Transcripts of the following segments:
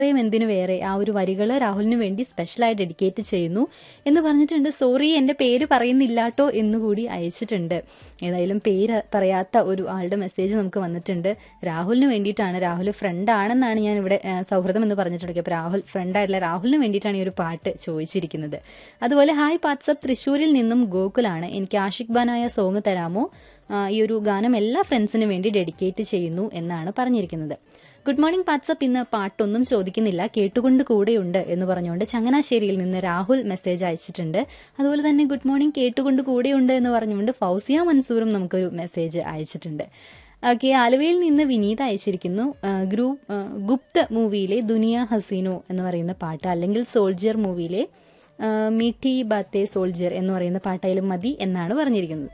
ഇത്രയും എന്തിനു വേറെ ആ ഒരു വരികൾ രാഹുലിന് വേണ്ടി സ്പെഷ്യലായി ഡെഡിക്കേറ്റ് ചെയ്യുന്നു എന്ന് പറഞ്ഞിട്ടുണ്ട് സോറി എൻ്റെ പേര് പറയുന്നില്ലാട്ടോ എന്നുകൂടി അയച്ചിട്ടുണ്ട് ഏതായാലും പേര് പറയാത്ത ഒരു ആളുടെ മെസ്സേജ് നമുക്ക് വന്നിട്ടുണ്ട് രാഹുലിന് വേണ്ടിയിട്ടാണ് രാഹുൽ ഫ്രണ്ട് ആണെന്നാണ് ഞാൻ ഇവിടെ ആ, സൗഹൃദം എന്ന് പറഞ്ഞിട്ടുണ്ട് അപ്പോൾ രാഹുൽ ഫ്രണ്ടായിട്ടുള്ള രാഹുലിന് വേണ്ടിയിട്ടാണ് ഈ ഒരു പാട്ട് ചോദിച്ചിരിക്കുന്നത് അതുപോലെ ഹായ് വാട്സപ്പ് തൃശ്ശൂരിൽ നിന്നും ഗോകുലാണ് എനിക്ക് ആഷിഖ് ബാനായ സോങ് തരാമോ ആ, ഈ ഒരു ഗാനം എല്ലാ ഫ്രണ്ട്സിനും വേണ്ടി ഡെഡിക്കേറ്റ് ചെയ്യുന്നു എന്നാണ് പറഞ്ഞിരിക്കുന്നത് ഗുഡ് മോർണിംഗ് വാട്സപ്പ് ഇന്ന് പാട്ടൊന്നും ചോദിക്കുന്നില്ല കേട്ടുകൊണ്ട് കൂടെയുണ്ട് എന്ന് പറഞ്ഞുകൊണ്ട് ചങ്ങനാശ്ശേരിയിൽ നിന്ന് രാഹുൽ മെസ്സേജ് അയച്ചിട്ടുണ്ട് അതുപോലെ തന്നെ ഗുഡ് മോർണിംഗ് കേട്ടുകൊണ്ട് കൂടെയുണ്ട് എന്ന് പറഞ്ഞുകൊണ്ട് ഫൗസിയ മൻസൂറും നമുക്കൊരു മെസ്സേജ് അയച്ചിട്ടുണ്ട് ഓക്കെ ആലുവയിൽ നിന്ന് വിനീത അയച്ചിരിക്കുന്നു ഗ്രൂപ്പ് ഗുപ്ത മൂവിയിലെ ദുനിയ ഹസീനോ എന്ന് പറയുന്ന പാട്ട് അല്ലെങ്കിൽ സോൾജിയർ മൂവിയിലെ ആ, മീഠി ബാത്തെ സോൾജിയർ എന്ന് പറയുന്ന പാട്ടായാലും മതി എന്നാണ് പറഞ്ഞിരിക്കുന്നത്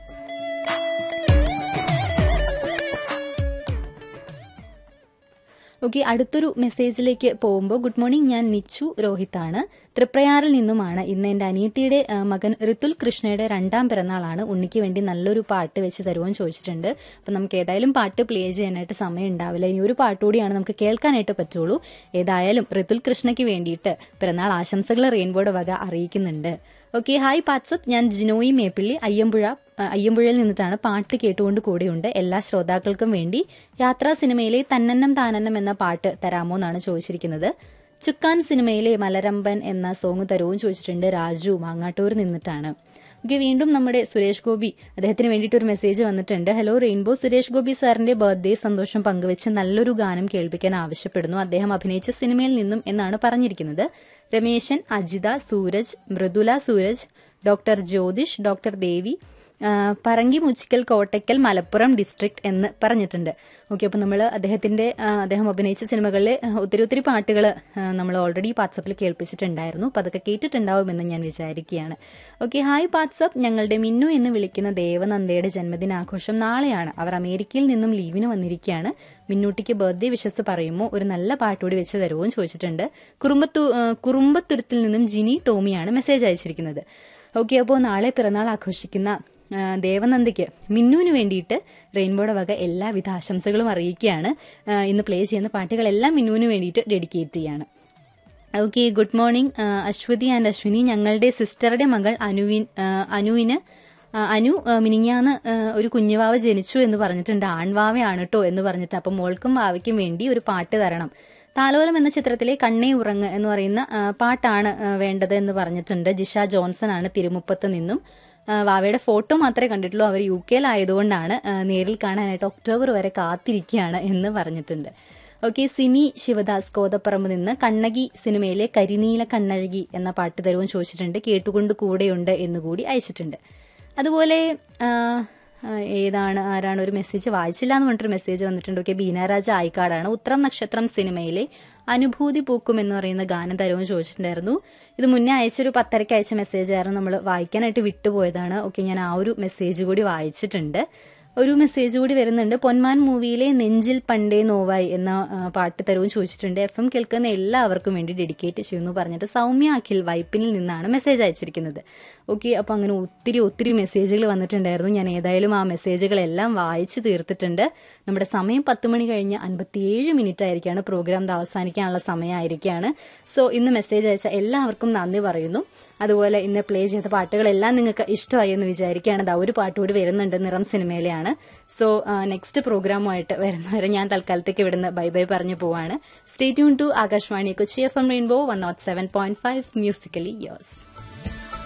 ഓക്കെ അടുത്തൊരു മെസ്സേജിലേക്ക് പോകുമ്പോൾ ഗുഡ് മോർണിംഗ് ഞാൻ നിച്ചു രോഹിത്താണ് തൃപ്രയാറിൽ നിന്നുമാണ് ഇന്ന് എൻ്റെ അനിയത്തിയുടെ ആ, മകൻ ഋതുൽ കൃഷ്ണയുടെ രണ്ടാം പിറന്നാളാണ് ഉണ്ണിക്ക് വേണ്ടി നല്ലൊരു പാട്ട് വെച്ച് തരുമോ ചോദിച്ചിട്ടുണ്ട് അപ്പം നമുക്ക് ഏതായാലും പാട്ട് പ്ലേ ചെയ്യാനായിട്ട് സമയം ഉണ്ടാവില്ല ഇനി ഒരു പാട്ട് കൂടിയാണ് നമുക്ക് കേൾക്കാനായിട്ട് പറ്റുള്ളൂ ഏതായാലും ഋതുൽ കൃഷ്ണയ്ക്ക് വേണ്ടിയിട്ട് പിറന്നാൾ ആശംസകൾ റെയിൻബോയുടെ വക അറിയിക്കുന്നുണ്ട് ഓക്കെ ഹായ് വാട്സപ്പ് ഞാൻ ജിനോയി മേപ്പിള്ളി അയ്യമ്പുഴ ആ, അയ്യമ്പുഴയിൽ നിന്നിട്ടാണ് പാട്ട് കേട്ടുകൊണ്ട് കൂടെയുണ്ട് എല്ലാ ശ്രോതാക്കൾക്കും വേണ്ടി യാത്രാ സിനിമയിലെ തന്നന്നം താനന്നം എന്ന പാട്ട് തരാമോ എന്നാണ് ചോദിച്ചിരിക്കുന്നത് ചുക്കാൻ സിനിമയിലെ മലരമ്പൻ എന്ന സോങ് തരവും ചോദിച്ചിട്ടുണ്ട് രാജു മാങ്ങാട്ടൂർ നിന്നിട്ടാണ് ഓക്കെ വീണ്ടും നമ്മുടെ സുരേഷ് ഗോപി അദ്ദേഹത്തിന് വേണ്ടിയിട്ട് ഒരു മെസ്സേജ് വന്നിട്ടുണ്ട് ഹലോ റെയിൻബോ സുരേഷ് ഗോപി സാറിന്റെ ബർത്ത്ഡേ സന്തോഷം പങ്കുവെച്ച് നല്ലൊരു ഗാനം കേൾപ്പിക്കാൻ ആവശ്യപ്പെടുന്നു അദ്ദേഹം അഭിനയിച്ച സിനിമയിൽ നിന്നും എന്നാണ് പറഞ്ഞിരിക്കുന്നത് രമേശൻ അജിത സൂരജ് മൃദുല സൂരജ് ഡോക്ടർ ജ്യോതിഷ് ഡോക്ടർ ദേവി ആ, പറങ്കി മുച്ചിക്കൽ കോട്ടയ്ക്കൽ മലപ്പുറം ഡിസ്ട്രിക്ട് എന്ന് പറഞ്ഞിട്ടുണ്ട് ഓക്കെ അപ്പോൾ നമ്മൾ അദ്ദേഹത്തിന്റെ ആ, അദ്ദേഹം അഭിനയിച്ച സിനിമകളിലെ ആ, ഒത്തിരി ഒത്തിരി പാട്ടുകൾ നമ്മൾ ഓൾറെഡി വാട്സപ്പിൽ കേൾപ്പിച്ചിട്ടുണ്ടായിരുന്നു അപ്പോൾ അതൊക്കെ കേട്ടിട്ടുണ്ടാവുമെന്ന് ഞാൻ വിചാരിക്കുകയാണ് ഓക്കെ ഹായ് വാട്സപ്പ് ഞങ്ങളുടെ മിന്നു എന്ന് വിളിക്കുന്ന ദേവനന്ദയുടെ ജന്മദിനാഘോഷം നാളെയാണ് അവർ അമേരിക്കയിൽ നിന്നും ലീവിന് വന്നിരിക്കുകയാണ് മിന്നൂട്ടിക്ക് ബർത്ത്ഡേ വിഷസ് പറയുമ്പോൾ ഒരു നല്ല പാട്ടുകൂടി വെച്ച് തരുമോ എന്ന് ചോദിച്ചിട്ടുണ്ട് കുറുമ്പത്തു ആ, കുറുമ്പത്തുരുത്തിൽ നിന്നും ജിനി ടോമിയാണ് മെസ്സേജ് അയച്ചിരിക്കുന്നത് ഓക്കെ അപ്പോൾ നാളെ പിറന്നാൾ ആഘോഷിക്കുന്ന ആ, ദേവനന്ദയ്ക്ക് മിന്നുവിന് വേണ്ടിയിട്ട് റെയിൻബോയുടെ വക എല്ലാവിധ ആശംസകളും അറിയിക്കുകയാണ് ആ, ഇന്ന് പ്ലേ ചെയ്യുന്ന പാട്ടുകളെല്ലാം മിന്നുവിന് വേണ്ടിയിട്ട് ഡെഡിക്കേറ്റ് ചെയ്യാണ് okay good morning Aswathi and Aswini ഞങ്ങളുടെ സിസ്റ്ററുടെ മകൾ അനുവിൻ ആ, അനുവിന് ആ, അനു ആ, മിനിങ്ങാന്ന് ആ, ഒരു കുഞ്ഞുവാവ ജനിച്ചു എന്ന് പറഞ്ഞിട്ടുണ്ട് ആൺവാവയാണ് കേട്ടോ എന്ന് പറഞ്ഞിട്ട് അപ്പം മോൾക്കും വാവയ്ക്കും വേണ്ടി ഒരു പാട്ട് തരണം താലോലം എന്ന ചിത്രത്തിലെ കണ്ണേ ഉറങ്ങ് എന്ന് പറയുന്ന ആ, പാട്ടാണ് ആ, വേണ്ടത് എന്ന് പറഞ്ഞിട്ടുണ്ട് ജിഷ ജോൺസൺ ആണ് തിരുമുപ്പത്ത് നിന്നും ആ, വാവയുടെ ഫോട്ടോ മാത്രമേ കണ്ടിട്ടുള്ളൂ അവർ യു കെയിലായതുകൊണ്ടാണ് ആ, നേരിൽ കാണാനായിട്ട് ഒക്ടോബർ വരെ കാത്തിരിക്കുകയാണ് എന്ന് പറഞ്ഞിട്ടുണ്ട് ഓക്കെ സിനി ശിവദാസ് കോതപ്പറമ്പ് നിന്ന് കണ്ണകി സിനിമയിലെ കരിനീല കണ്ണഴകി എന്ന പാട്ട് തരുവും ചോദിച്ചിട്ടുണ്ട് കേട്ടുകൊണ്ട് കൂടെയുണ്ട് എന്നുകൂടി അയച്ചിട്ടുണ്ട് അതുപോലെ ആ, ആ, ഏതാണ് ആരാണ് ഒരു മെസ്സേജ് വായിച്ചില്ല എന്ന് പറഞ്ഞിട്ടൊരു മെസ്സേജ് വന്നിട്ടുണ്ട് ഓക്കെ ബീനാരാജ ആയിക്കാടാണ് ഉത്രം നക്ഷത്രം സിനിമയിലെ അനുഭൂതി പൂക്കും എന്ന് പറയുന്ന ഗാനം തരുവും ചോദിച്ചിട്ടുണ്ടായിരുന്നു ഇത് മുന്നേ അയച്ചൊരു പത്തരയ്ക്ക് അയച്ച മെസ്സേജ് ആയിരുന്നു നമ്മൾ വായിക്കാനായിട്ട് വിട്ടുപോയതാണ് ഓക്കെ ഞാൻ ആ ഒരു മെസ്സേജ് കൂടി വായിച്ചിട്ടുണ്ട് ഒരു മെസ്സേജ് കൂടി വരുന്നുണ്ട് പൊന്മാൻ മൂവിയിലെ നെഞ്ചിൽ പണ്ടേ നോവായി എന്ന ആ, പാട്ട് തരവും ചോദിച്ചിട്ടുണ്ട് എഫ് എം കേൾക്കുന്ന എല്ലാവർക്കും വേണ്ടി ഡെഡിക്കേറ്റ് ചെയ്യുന്നു പറഞ്ഞിട്ട് സൗമ്യ അഖിൽ വൈപ്പിനിൽ നിന്നാണ് മെസ്സേജ് അയച്ചിരിക്കുന്നത് ഓക്കെ അപ്പോൾ അങ്ങനെ ഒത്തിരി ഒത്തിരി മെസ്സേജുകൾ വന്നിട്ടുണ്ടായിരുന്നു ഞാൻ ഏതായാലും ആ മെസ്സേജുകളെല്ലാം വായിച്ചു തീർത്തിട്ടുണ്ട് നമ്മുടെ സമയം പത്ത് മണി കഴിഞ്ഞ് അൻപത്തിയേഴ് മിനിറ്റ് ആയിരിക്കാണ് പ്രോഗ്രാം ഇത് അവസാനിക്കാനുള്ള സമയമായിരിക്കുകയാണ് സോ ഇന്ന് മെസ്സേജ് അയച്ച എല്ലാവർക്കും നന്ദി പറയുന്നു അതുപോലെ ഇന്ന് പ്ലേ ചെയ്ത പാട്ടുകളെല്ലാം നിങ്ങൾക്ക് ഇഷ്ടമായി എന്ന് വിചാരിക്കുകയാണ് ദാ ഒരു പാട്ട് കൂടി വരുന്നുണ്ട് നിറം സിനിമയിലെയാണ് സോ നെക്സ്റ്റ് പ്രോഗ്രാമുമായിട്ട് വരുന്നവരെ ഞാൻ തൽക്കാലത്തേക്ക് ഇവിടുന്ന് ബൈ ബൈ പറഞ്ഞു പോവാണ് stay tune to Akashvani Kochi F M rainbow one nought seven point five musically yours